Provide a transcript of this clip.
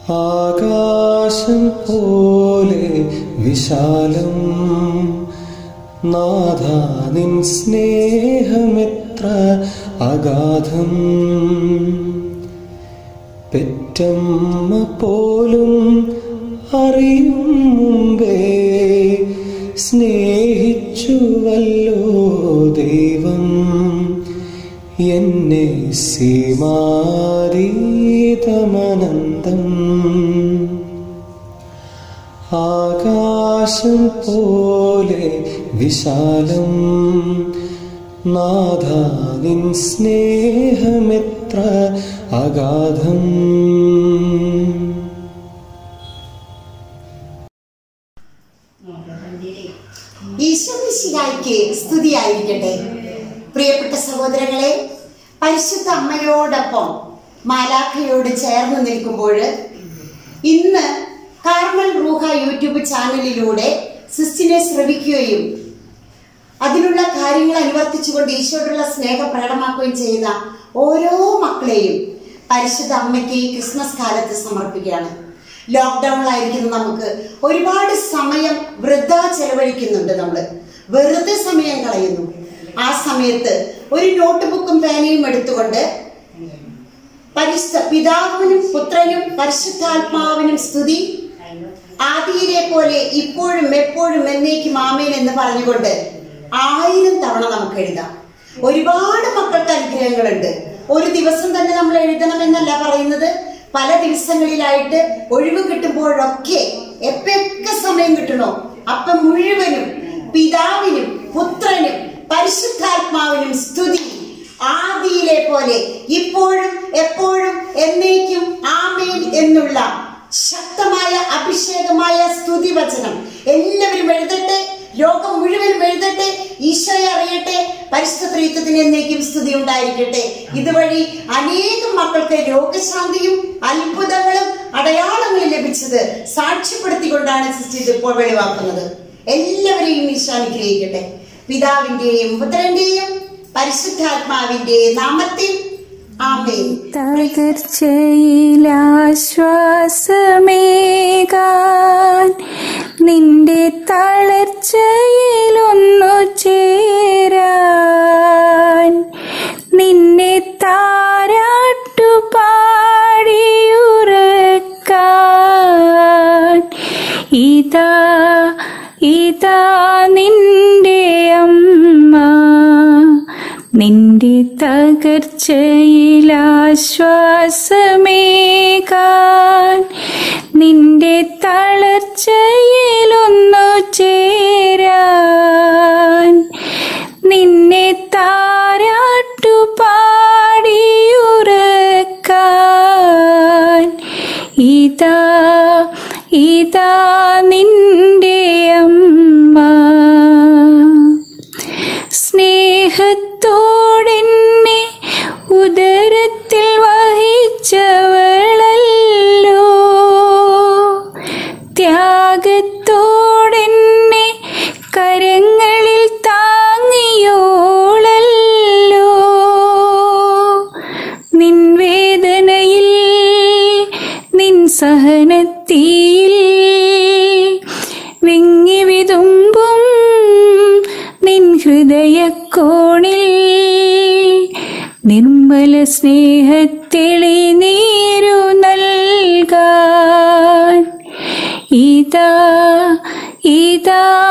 ആകാശം പോലെ വിശാലം നാഥ നിൻ സ്നേഹമെത്ര അഗാധം പെറ്റമ്മ പോലും അറിയും മുമ്പേ സ്നേഹിച്ചുവല്ലോ ദൈവം എന്നെ സീമാതീതമനന്തം ആകാശം പോലെ വിശാലം നാഥ നിൻ സ്നേഹമെത്ര അഗാധം ഈശ്വരശിലായിക്ക് സ്തുതിയായിരിക്കട്ടെ പ്രിയപ്പെട്ട സഹോദരങ്ങളെ പരിശുദ്ധ അമ്മയോടൊപ്പം മാലാഖയോട് ചേർന്ന് നിൽക്കുമ്പോൾ ഇന്ന് കാർമൽ റൂഹ യൂട്യൂബ് ചാനലിലൂടെ സിസ്റ്റിനെ ശ്രവിക്കുകയും അതിനുള്ള കാര്യങ്ങൾ അനുവർത്തിച്ചുകൊണ്ട് ഈശോയോടുള്ള സ്നേഹം പ്രകടമാക്കുകയും ചെയ്യുന്ന ഓരോ മക്കളെയും പരിശുദ്ധ അമ്മയ്ക്ക് ഈ ക്രിസ്മസ് കാലത്ത് സമർപ്പിക്കുകയാണ് ലോക്ക്ഡൌണിലായിരിക്കുന്ന നമുക്ക് ഒരുപാട് സമയം വൃദ്ധ ചെലവഴിക്കുന്നുണ്ട് നമ്മൾ വെറുതെ സമയം കളയുന്നു ആ സമയത്ത് ഒരു നോട്ട് ബുക്കും പേനയും എടുത്തുകൊണ്ട് പരിശുദ്ധ പിതാവിനും പുത്രനും പരിശുദ്ധാത്മാവിനും സ്തുതി ആദിയിലെ പോലെ ഇപ്പോഴും എപ്പോഴും എന്നേക്കും ആമേൻ എന്ന് പറഞ്ഞുകൊണ്ട് ആയിരം തവണ നമുക്ക് എഴുതാം ഒരുപാട് മക്കൾക്ക് അനുഗ്രഹങ്ങളുണ്ട് ഒരു ദിവസം തന്നെ നമ്മൾ എഴുതണമെന്നല്ല പറയുന്നത് പല ദിവസങ്ങളിലായിട്ട് ഒഴിവ് കിട്ടുമ്പോഴൊക്കെ എപ്പൊക്കെ സമയം കിട്ടണോ അപ്പം മുഴുവനും പിതാവിനും പുത്രനും പരിശുദ്ധാത്മാവിനും സ്തുതി ആദിയിലെ പോലെ ഇപ്പോഴും എപ്പോഴും എന്നേക്കും ആമേൻ എന്നുള്ള ശക്തമായ അഭിഷേകമായ സ്തുതി വചനം എല്ലാവരും എഴുതട്ടെ ലോകം മുഴുവനും എഴുതട്ടെ ഈശോയെ അറിയട്ടെ പരിശുദ്ധ ത്രിത്വത്തിന് എന്നേക്കും സ്തുതി ഉണ്ടായിരിക്കട്ടെ ഇതുവഴി അനേകം മക്കൾക്ക് രോഗശാന്തിയും അത്ഭുതങ്ങളും അടയാളങ്ങളും ലഭിച്ചത് സാക്ഷ്യപ്പെടുത്തിക്കൊണ്ടാണ് സിസ്റ്റർ ഇത് ഇപ്പോൾ വെളിവാക്കുന്നത് എല്ലാവരെയും ഈശോ അനുഗ്രഹിക്കട്ടെ പിതാവിന്റെയും പുത്രന്റെയും പരിശുദ്ധാത്മാവിന്റെയും നാമത്തിൽ ആമേൻ തകർച്ചയിലാശ്വാസമേകാൻ നിന്റെ തളർച്ചയിലൊന്നു ചേരാൻ നിന്നെ താരാട്ടു പാടിയുറക്കാൻ ഇതാ ഇതാ നിന്റെ അമ്മ നിന്റെ തകർച്ചയിലാശ്വാസമേകാൻ നിന്റെ തളർച്ചയിലൊന്നു ചേരാൻ നിന്നെ താരാട്ടു പാടിയുറക്കാൻ ഇതാ ഇതാ നിന്റെ അമ്മ സ്നേഹത്തോടെന്നെ ഉദരത്തിൽ വഹിച്ചവളല്ലോ ത്യാഗത്തോടെന്നെ കരങ്ങളിൽ താങ്ങിയോളല്ലോ നിൻ വേദനയിൽ നിൻ സഹനത്തിൽ വിങ്ങി വിതുമ്പും നിൻ ഹൃദയക്കോണിൽ നിർമ്മല സ്നേഹത്തെളി നീരു നൽകാൻ ഇതാ ഇതാ